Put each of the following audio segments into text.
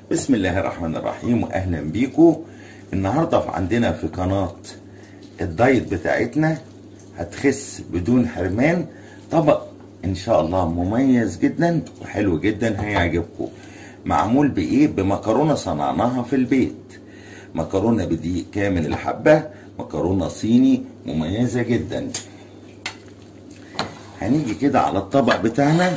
بسم الله الرحمن الرحيم واهلا بيكم النهارده عندنا في قناه الدايت بتاعتنا هتخس بدون حرمان طبق ان شاء الله مميز جدا وحلو جدا هيعجبكم معمول بايه بمكرونه صنعناها في البيت مكرونه بدقيق كامل الحبه مكرونه صيني مميزه جدا هنيجي كده على الطبق بتاعنا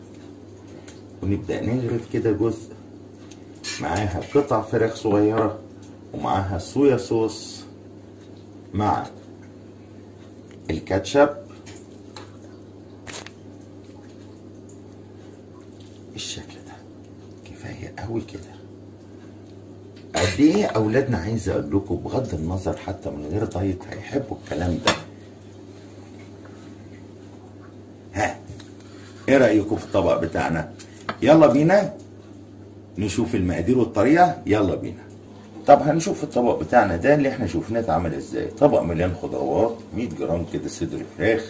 ونبدا نغرف كده جزء معاها قطع فراخ صغيره ومعاها صويا صوص مع الكاتشب بالشكل ده كفايه قوي كده قد ايه اولادنا عايز اقول لكم بغض النظر حتى من غير دايت هيحبوا الكلام ده ها ايه رايكم في الطبق بتاعنا يلا بينا نشوف المقادير والطريقه يلا بينا طب هنشوف الطبق بتاعنا ده اللي احنا شفناه اتعمل ازاي طبق مليان خضروات 100 جرام كده صدر فراخ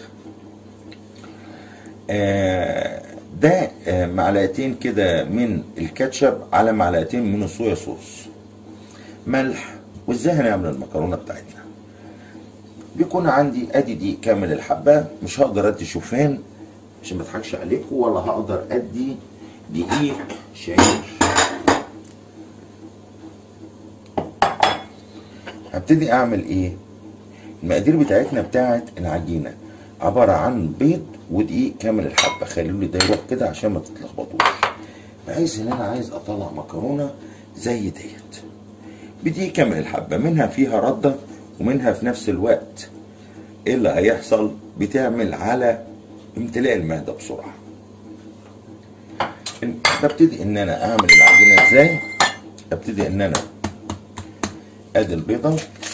آه ده آه معلقتين كده من الكاتشب على معلقتين من الصويا صوص ملح وازاي هنعمل المكرونه بتاعتنا بيكون عندي ادي دي كامل الحبه مش هقدر ادي شوفان عشان ما اضحكش عليكم ولا هقدر ادي دقيق شعير هبتدي اعمل ايه المقادير بتاعتنا بتاعت العجينه عباره عن بيض ودقيق كامل الحبه خلوا لي ده يروح كده عشان ما تتلخبطوش بحيث ان انا عايز اطلع مكرونه زي ديت بدقيق كامل الحبه منها فيها رده ومنها في نفس الوقت ايه اللي هيحصل بتعمل على امتلاء المعده بسرعه ببتدي ان انا اعمل العجينه ازاي ابتدي ان انا ادي البيضه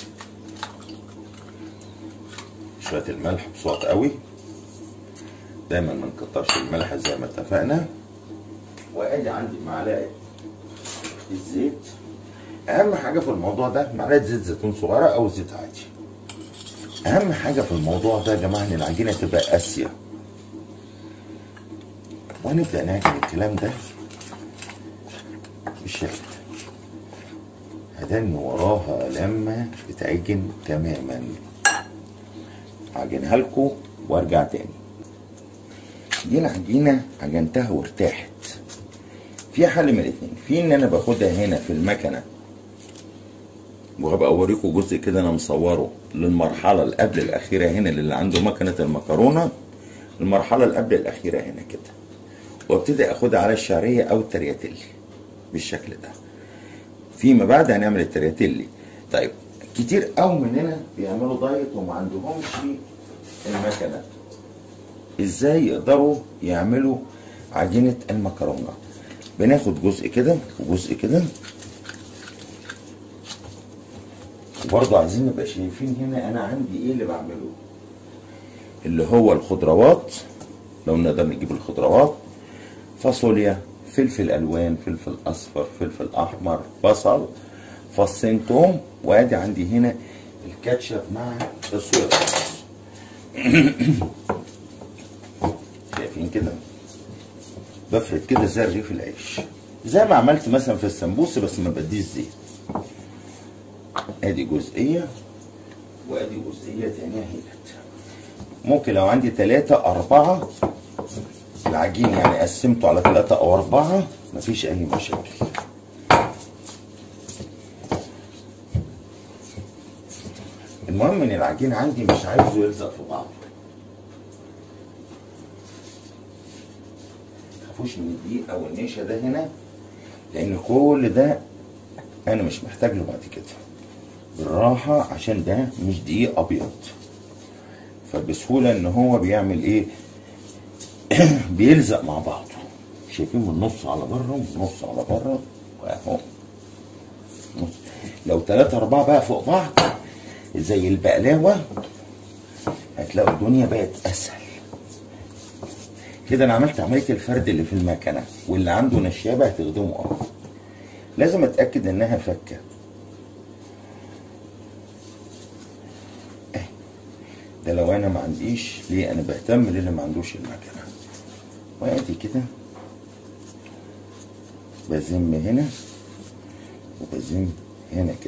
شويه الملح بصوت قوي دايما ما نكترش الملح زي ما اتفقنا وادي عندي معلقه الزيت اهم حاجه في الموضوع ده معلقه زيت زيتون صغيره او زيت عادي اهم حاجه في الموضوع ده يا جماعه ان العجينه تبقى قاسيه وهنبدا نعمل الكلام ده بالشكل ده هدني وراها لما تتعجن تماما عجنها لكم وارجع تاني دي العجينه عجنتها وارتاحت في حل من الاتنين في ان انا باخدها هنا في المكنه وهبقى اوريكم جزء كده انا مصوره للمرحله اللي قبل الاخيره هنا اللي عنده مكنه المكرونه المرحله اللي قبل الاخيره هنا كده وابتدي اخدها على الشعريه او الترياتيلي بالشكل ده فيما بعد هنعمل الترياتيلي طيب كتير قوي مننا بيعملوا دايت وما عندهمش المكنه ازاي يقدروا يعملوا عجينه المكرونه بناخد جزء كده وجزء كده وبرضه عايزين نبقى شايفين هنا انا عندي ايه اللي بعمله اللي هو الخضروات لو نقدر نجيب الخضروات فاصوليا فلفل الوان فلفل اصفر فلفل احمر بصل فصين توم وادي عندي هنا الكاتشب مع الصويا صوص شايفين كده بفرد كده زي رغيف العيش زي ما عملت مثلا في السمبوسه بس ما بديش زيت ادي جزئيه وادي جزئيه تانية اهيت ممكن لو عندي ثلاثة أربعة العجين يعني قسمته على ثلاثة أو أربعة مفيش أي مشاكل المهم إن العجين عندي مش عايزه يلزق في بعضه متخافوش من الدقيق أو النشا ده هنا لأن كل ده أنا مش محتاج له بعد كده بالراحة عشان ده مش دقيق أبيض فبسهولة إن هو بيعمل إيه بيلزق مع بعضه شايفين من نص على بره ومن نص على بره واهو نص. لو ثلاثة أربعة بقى فوق بعض زي البقلاوة هتلاقوا الدنيا بقت أسهل كده أنا عملت عملية الفرد اللي في المكنة واللي عنده نشابة هتخدمه أه لازم أتأكد إنها فكة ده لو انا ما عنديش ليه انا بهتم للي ما عندوش المكنه وادي كده بزم هنا وبزين هنا كده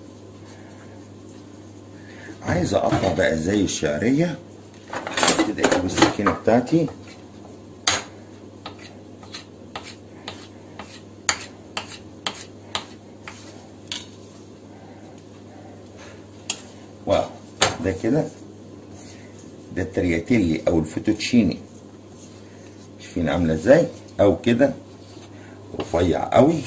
عايز اقطع بقى زي الشعريه ابتدي اجيب السكينه بتاعتي واو ده كده ده الترياتيلي او الفوتوتشيني شايفين عامله ازاي او كده رفيع قوي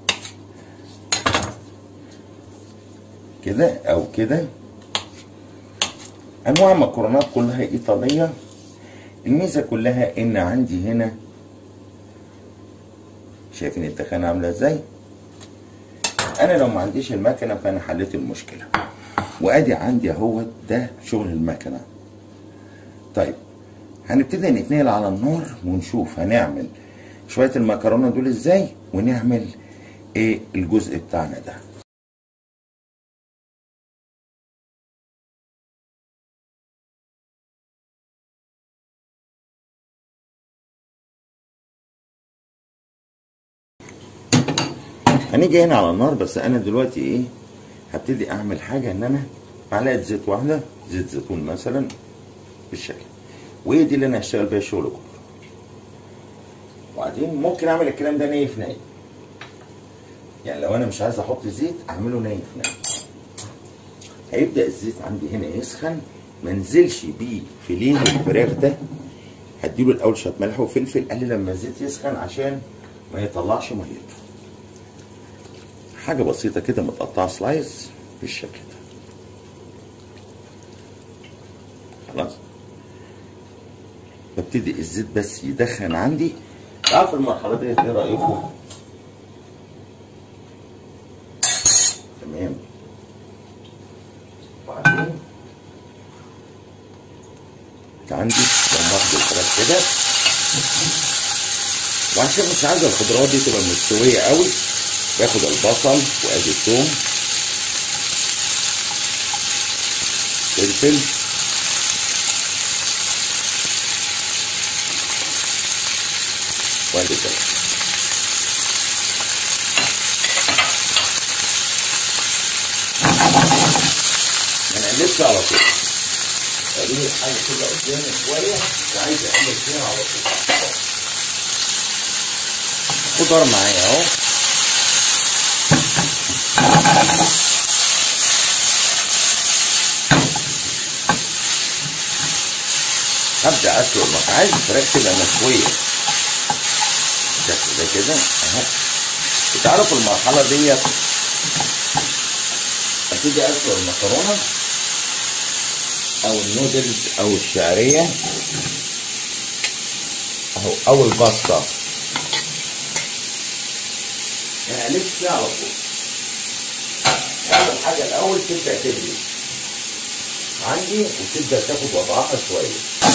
كده او كده انواع مكرونات كلها ايطاليه الميزه كلها ان عندي هنا شايفين التخانه عامله ازاي انا لو ما عنديش المكنه فانا حليت المشكله وادي عندي اهو ده شغل المكنه طيب هنبتدي نتنقل على النار ونشوف هنعمل شويه المكرونه دول ازاي ونعمل ايه الجزء بتاعنا ده هنيجي هنا على النار بس انا دلوقتي ايه هبتدي اعمل حاجه ان انا معلقه زيت واحده زيت زيتون مثلا بالشكل وهي دي اللي انا هشتغل بيها الشغل كله وبعدين ممكن اعمل الكلام ده ني في ني يعني لو انا مش عايز احط زيت اعمله ني في ني هيبدا الزيت عندي هنا يسخن ما انزلش بيه فيليه الفراخ ده هديله الاول شويه ملح وفلفل قال لي لما الزيت يسخن عشان ما يطلعش ميته حاجه بسيطه كده متقطعه سلايز بالشكل ده خلاص ببتدي الزيت بس يدخن عندي تعرف المرحله دي ايه رايكم تمام وبعدين عندي دمرت الفراخ كده وعشان مش عايز الخضروات دي تبقى مستويه قوي باخد البصل وادي الثوم فلفل وادي كده ما نقلبش على طول اديني حاجه كده قدامي شويه وعايز اقلب فيها على طول خضار معايا اهو هبدا اسلق مش عايز الفراخ تبقى مشويه بالشكل ده كده اهو تعالوا في المرحله ديت ابتدي اسلق المكرونه او النودلز او الشعريه اهو او الباستا ما نقلبش فيها على طول اول حاجه الاول تبدا تغلي عندي وتبدا تاخد وضعها شويه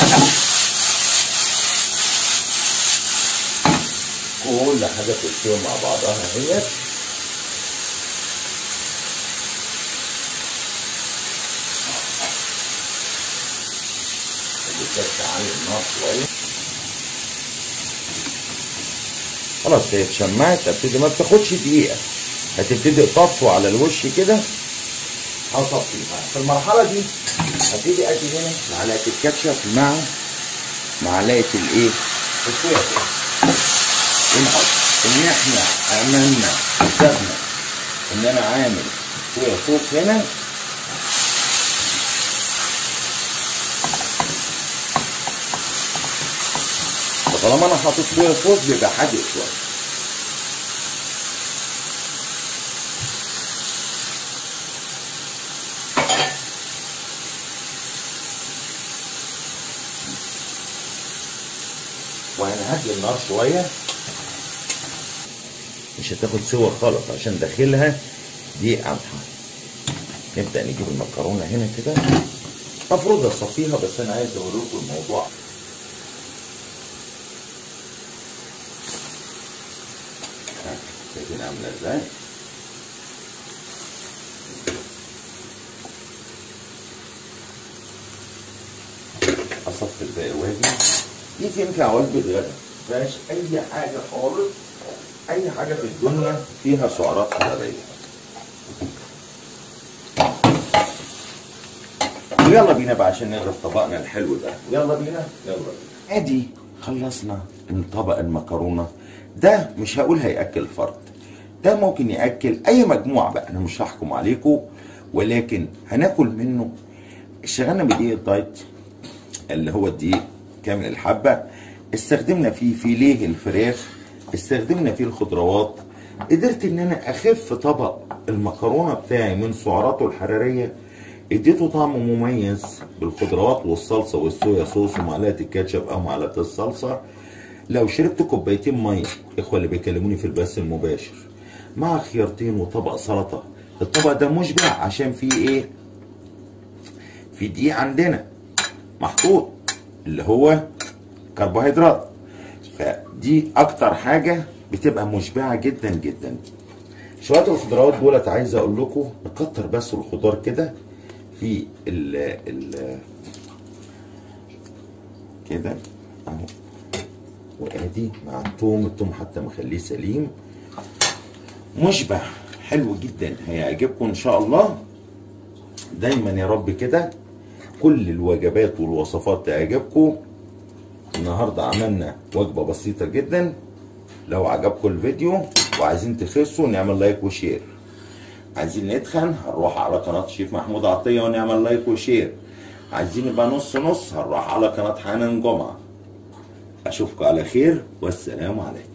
كل حاجه تستوي مع بعضها اهيت بتبدا تعلي النار شويه خلاص هي اتشمعت ابتدي ما بتاخدش دقيقه هتبتدي تطفو على الوش كده هصفيها في المرحله دي هبتدي ادي هنا معلقه الكاتشب مع معلقه الايه الصويا ونحط ان احنا عملنا حسابنا ان انا عامل صويا صوص هنا فطالما انا حاطط صويا صوص بيبقى حادق شويه وهنهدي النار شويه مش هتاخد سوا خالص عشان داخلها دي قمحه نبدا نجيب المكرونه هنا كده المفروض اصفيها بس انا عايز اوريكم الموضوع شايفين عامله ازاي اصفي الباقي واجي دي تنفع وجبه غدا مفيهاش اي حاجه خالص اي حاجه في الدنيا فيها سعرات حراريه ويلا بينا بقى عشان نغرف طبقنا الحلو ده يلا بينا يلا بينا ادي خلصنا من طبق المكرونه ده مش هقول هياكل فرد ده ممكن ياكل اي مجموعه بقى انا مش هحكم عليكم ولكن هناكل منه اشتغلنا بدقيق الدايت اللي هو الدقيق كامل الحبه استخدمنا فيه فيليه الفراخ استخدمنا فيه الخضروات قدرت ان انا اخف طبق المكرونه بتاعي من سعراته الحراريه اديته طعم مميز بالخضروات والصلصه والصويا صوص ومعلقه الكاتشب او معلقه الصلصه لو شربت كوبايتين ميه اخوه اللي بيكلموني في البث المباشر مع خيارتين وطبق سلطه الطبق ده مشبع عشان فيه ايه في دقيق عندنا محطوط اللي هو كربوهيدرات فدي اكتر حاجه بتبقى مشبعه جدا جدا شويه الخضروات دولت عايز اقول لكم نكتر بس الخضار كده في ال ال كده اهو وادي مع التوم التوم حتى مخليه سليم مشبع حلو جدا هيعجبكم ان شاء الله دايما يا رب كده كل الوجبات والوصفات تعجبكم النهارده عملنا وجبه بسيطه جدا لو عجبكم الفيديو وعايزين تخسوا نعمل لايك وشير عايزين نتخن هنروح على قناه شيف محمود عطيه ونعمل لايك وشير عايزين يبقى نص نص هنروح على قناه حنان جمعه اشوفكم على خير والسلام عليكم